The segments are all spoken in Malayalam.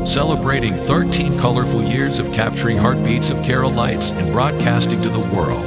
celebrating 13 colorful years of capturing heartbeats of Carolites and broadcasting to the world.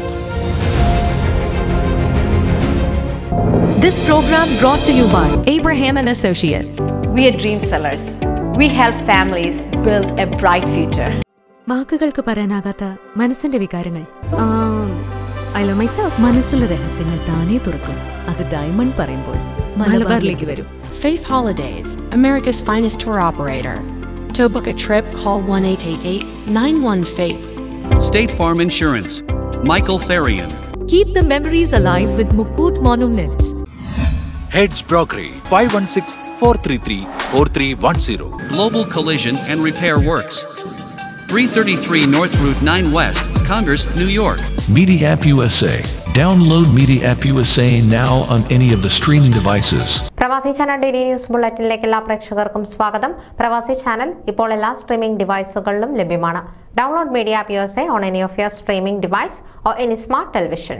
This program brought to you by Abraham and Associates. We are dream sellers. We help families build a bright future. വാക്കുകൾക്ക് പറയാനാകാത്ത മനസ്സിന്റെ വികാരങ്ങൾ ഐ ലവ് മൈ സെൽഫ് മനസ്സിലെ രഹസ്യങ്ങൾ താനേ തുറക്കും അത് ഡയമണ്ട് പറയുമ്പോൾ മലബാറിലേക്ക് വരും Faith Holidays, America's finest tour operator. To book a trip, call 1 888 91 Faith. State Farm Insurance. Michael Therian. Keep the memories alive with Mukut Monuments. Heads Brokery 516 433 4310. Global Collision and Repair Works. 333 North Route 9 West, Congress, New York. Media App USA. Download Media App USA now on any of the streaming devices. Pravasi channel daily news ബുള്ളറ്റിനിലേക്ക് എല്ലാ പ്രേക്ഷകർക്കും സ്വാഗതം പ്രവാസി ചാനൽ ഇപ്പോൾ എല്ലാ സ്ട്രീമിംഗ് ഡിവൈസുകളിലും ലഭ്യമാണ് download media app U S A on any of your streaming device or any smart television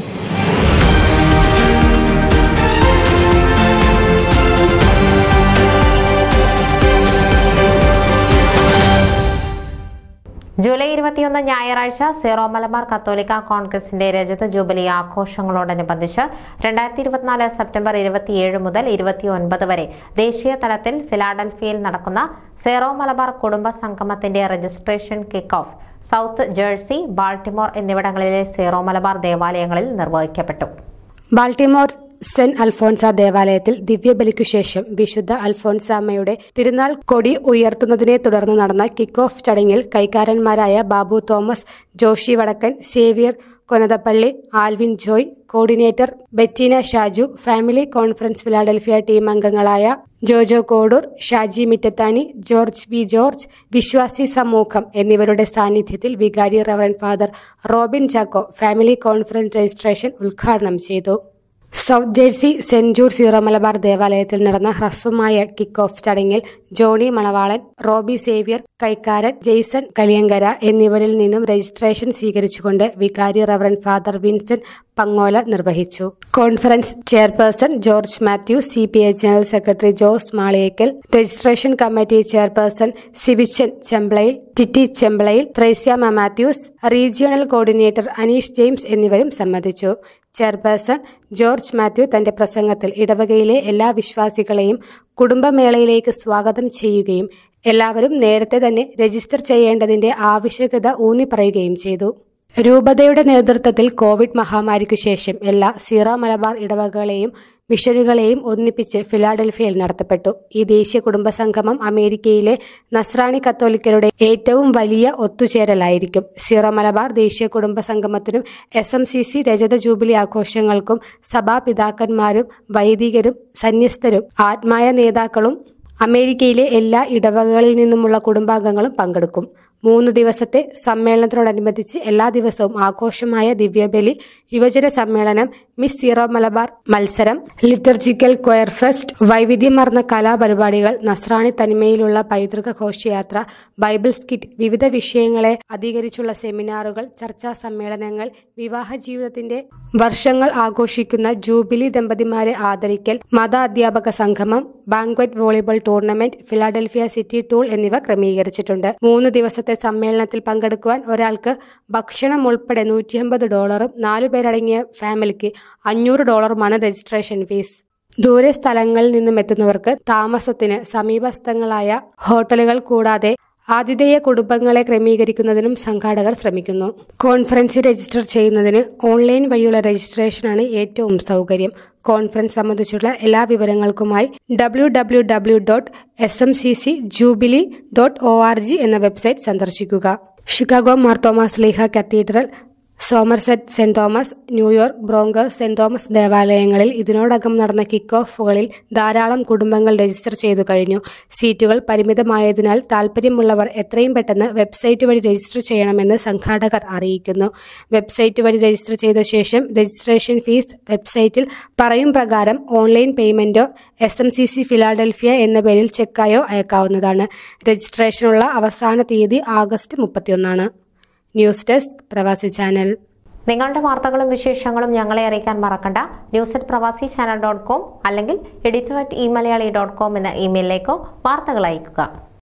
July ഇരുപത്തിയൊന്ന് ഞായറാഴ്ച സീറോ മലബാർ കത്തോലിക്ക കോൺഗ്രസിന്റെ രജത ജൂബിലി ആഘോഷങ്ങളോടനുബന്ധിച്ച് രണ്ടായിരത്തി ഇരുപത്തിനാല് സെപ്റ്റംബർ ഇരുപത്തിയേഴ് മുതൽ ഇരുപത്തിയൊൻപത് വരെ ദേശീയ തലത്തിൽ ഫിലാഡൽഫിയയിൽ നടക്കുന്ന സീറോ മലബാർ കുടുംബ സംഗമത്തിന്റെ registration kick off South Jersey Baltimore എന്നിവിടങ്ങളിലെ സീറോ മലബാർ ദേവാലയങ്ങളിൽ നിർവഹിക്കപ്പെട്ടു ബാൾട്ടിമോർ സെന്റ് അൽഫോൻസ ദേവാലയത്തിൽ ദിവ്യബലിക്കു ശേഷം വിശുദ്ധ അൽഫോൻസാമ്മയുടെ തിരുനാൾ കൊടി ഉയർത്തുന്നതിനെ തുടർന്ന് നടന്ന കിക്ക് ഓഫ് ചടങ്ങിൽ കൈക്കാരന്മാരായ Babu Thomas Joshi Vadakkan Xavier Konathappally Alvin Joy coordinator Betina Shaju family conference Philadelphia team അംഗങ്ങളായ ജോജോ കോഡൂർ ഷാജി മിറ്റത്താനി ജോർജ് വി ജോർജ് വിശ്വാസി സമൂഹം എന്നിവരുടെ സാന്നിധ്യത്തിൽ വികാരി reverend father Robin Chacko family conference registration ഉദ്ഘാടനം ചെയ്തു South Jersey saint Jude Syro Malabar ദേവാലയത്തിൽ നടന്ന ഹ്രസ്വമായ കിക്ക് ഓഫ് ചടങ്ങിൽ ജോണി മണവാളൻ റോബി സേവ്യർ കൈക്കാരൻ ജെയ്സൺ കലിയങ്കര എന്നിവരിൽ നിന്നും രജിസ്ട്രേഷൻ സ്വീകരിച്ചുകൊണ്ട് വികാരി റവറൻ ഫാദർ വിൻസെന്റ് പങ്ങോല നിർവഹിച്ചു conference chairperson George Mathew C P I general secretary Jose Maliyekkal registration committee chairperson Sibichan Chemplayil Titty Chemplayil Threasiamma Mathews regional coordinator Aneesh James എന്നിവരും സംബന്ധിച്ചു ചെയർപേഴ്സൺ ജോർജ് മാത്യു തന്റെ പ്രസംഗത്തിൽ ഇടവകയിലെ എല്ലാ വിശ്വാസികളെയും കുടുംബമേളയിലേക്ക് സ്വാഗതം ചെയ്യുകയും എല്ലാവരും നേരത്തെ തന്നെ രജിസ്റ്റർ ചെയ്യേണ്ടതിന്റെ ആവശ്യകത ഊന്നി പറയുകയും ചെയ്തു രൂപതയുടെ നേതൃത്വത്തിൽ കോവിഡ് മഹാമാരിക്കു ശേഷം എല്ലാ സീറോ മലബാർ ഇടവകളെയും മിഷനുകളെയും ഒന്നിപ്പിച്ച് ഫിലാഡൽഫിയയിൽ നടത്തപ്പെട്ടു ഈ ദേശീയ കുടുംബ സംഗമം അമേരിക്കയിലെ നസ്രാണി കത്തോലിക്കരുടെ ഏറ്റവും വലിയ ഒത്തുചേരലായിരിക്കും സീറോ മലബാർ ദേശീയ കുടുംബ സംഗമത്തിനും എസ് എം സി സി രജത ജൂബിലി ആഘോഷങ്ങൾക്കും സഭാപിതാക്കന്മാരും വൈദികരും സന്യസ്തരും ആത്മായ നേതാക്കളും അമേരിക്കയിലെ എല്ലാ ഇടവകകളിൽ നിന്നുമുള്ള കുടുംബാംഗങ്ങളും പങ്കെടുക്കും മൂന്ന് ദിവസത്തെ സമ്മേളനത്തോടനുബന്ധിച്ച് എല്ലാ ദിവസവും ആഘോഷമായ ദിവ്യബലി യുവജന സമ്മേളനം മിസ് സീറോ മലബാർ മത്സരം ലിറ്റർജിക്കൽ ക്വയർ ഫെസ്റ്റ് വൈവിധ്യമാർന്ന കലാപരിപാടികൾ നസ്രാണി തനിമയിലുള്ള പൈതൃക ഘോഷയാത്ര ബൈബിൾ സ്കിറ്റ് വിവിധ വിഷയങ്ങളെ അധികരിച്ചുള്ള സെമിനാറുകൾ ചർച്ചാ സമ്മേളനങ്ങൾ വിവാഹ ജീവിതത്തിന്റെ വർഷങ്ങൾ ആഘോഷിക്കുന്ന ജൂബിലി ദമ്പതിമാരെ ആദരിക്കൽ മത അധ്യാപക സംഗമം banquet volleyball tournament Philadelphia city tour എന്നിവ ക്രമീകരിച്ചിട്ടുണ്ട് മൂന്ന് ദിവസത്തെ സമ്മേളനത്തിൽ പങ്കെടുക്കുവാൻ ഒരാൾക്ക് ഭക്ഷണം ഉൾപ്പെടെ നൂറ്റി അമ്പത് ഡോളറും നാലു പേരടങ്ങിയ ഫാമിലിക്ക് അഞ്ഞൂറ് ഡോളറുമാണ് രജിസ്ട്രേഷൻ ഫീസ് ദൂരെ സ്ഥലങ്ങളിൽ നിന്നും എത്തുന്നവർക്ക് താമസത്തിന് സമീപസ്ഥങ്ങളായ ഹോട്ടലുകൾ കൂടാതെ ആതിഥേയ കുടുംബങ്ങളെ ക്രമീകരിക്കുന്നതിനും സംഘാടകർ ശ്രമിക്കുന്നു കോൺഫറൻസിൽ രജിസ്റ്റർ ചെയ്യുന്നതിന് ഓൺലൈൻ വഴിയുള്ള രജിസ്ട്രേഷനാണ് ഏറ്റവും സൗകര്യം കോൺഫറൻസ് സംബന്ധിച്ചുള്ള എല്ലാ വിവരങ്ങൾക്കുമായി W W W dot S M C C jubilee dot O R G എന്ന വെബ്സൈറ്റ് സന്ദർശിക്കുക Chicago Marthomas Sleeha cathedral Somerset saint Thomas New York Bronx saint Thomas ദേവാലയങ്ങളിൽ ഇതിനോടകം നടന്ന കിക്ക് ഓഫുകളിൽ ധാരാളം കുടുംബങ്ങൾ രജിസ്റ്റർ ചെയ്തു കഴിഞ്ഞു സീറ്റുകൾ പരിമിതമായതിനാൽ താൽപ്പര്യമുള്ളവർ എത്രയും പെട്ടെന്ന് വെബ്സൈറ്റ് വഴി രജിസ്റ്റർ ചെയ്യണമെന്ന് സംഘാടകർ അറിയിക്കുന്നു വെബ്സൈറ്റ് വഴി രജിസ്റ്റർ ചെയ്ത ശേഷം രജിസ്ട്രേഷൻ ഫീസ് വെബ്സൈറ്റിൽ പറയും പ്രകാരം ഓൺലൈൻ പേയ്മെന്റോ S M C C Philadelphia എന്ന പേരിൽ ചെക്കായോ അയക്കാവുന്നതാണ് രജിസ്ട്രേഷനുള്ള അവസാന തീയതി ആഗസ്റ്റ് മുപ്പത്തിയൊന്നാണ് ന്യൂസ് ഡെസ്ക് പ്രവാസി ചാനൽ നിങ്ങളുടെ വാർത്തകളും വിശേഷങ്ങളും ഞങ്ങളെ അറിയിക്കാൻ മറക്കണ്ട news at Pravasi channel dot com അല്ലെങ്കിൽ editor at E Malayali dot com എന്ന ഇമെയിലിലേക്കോ വാർത്തകൾ അയക്കുക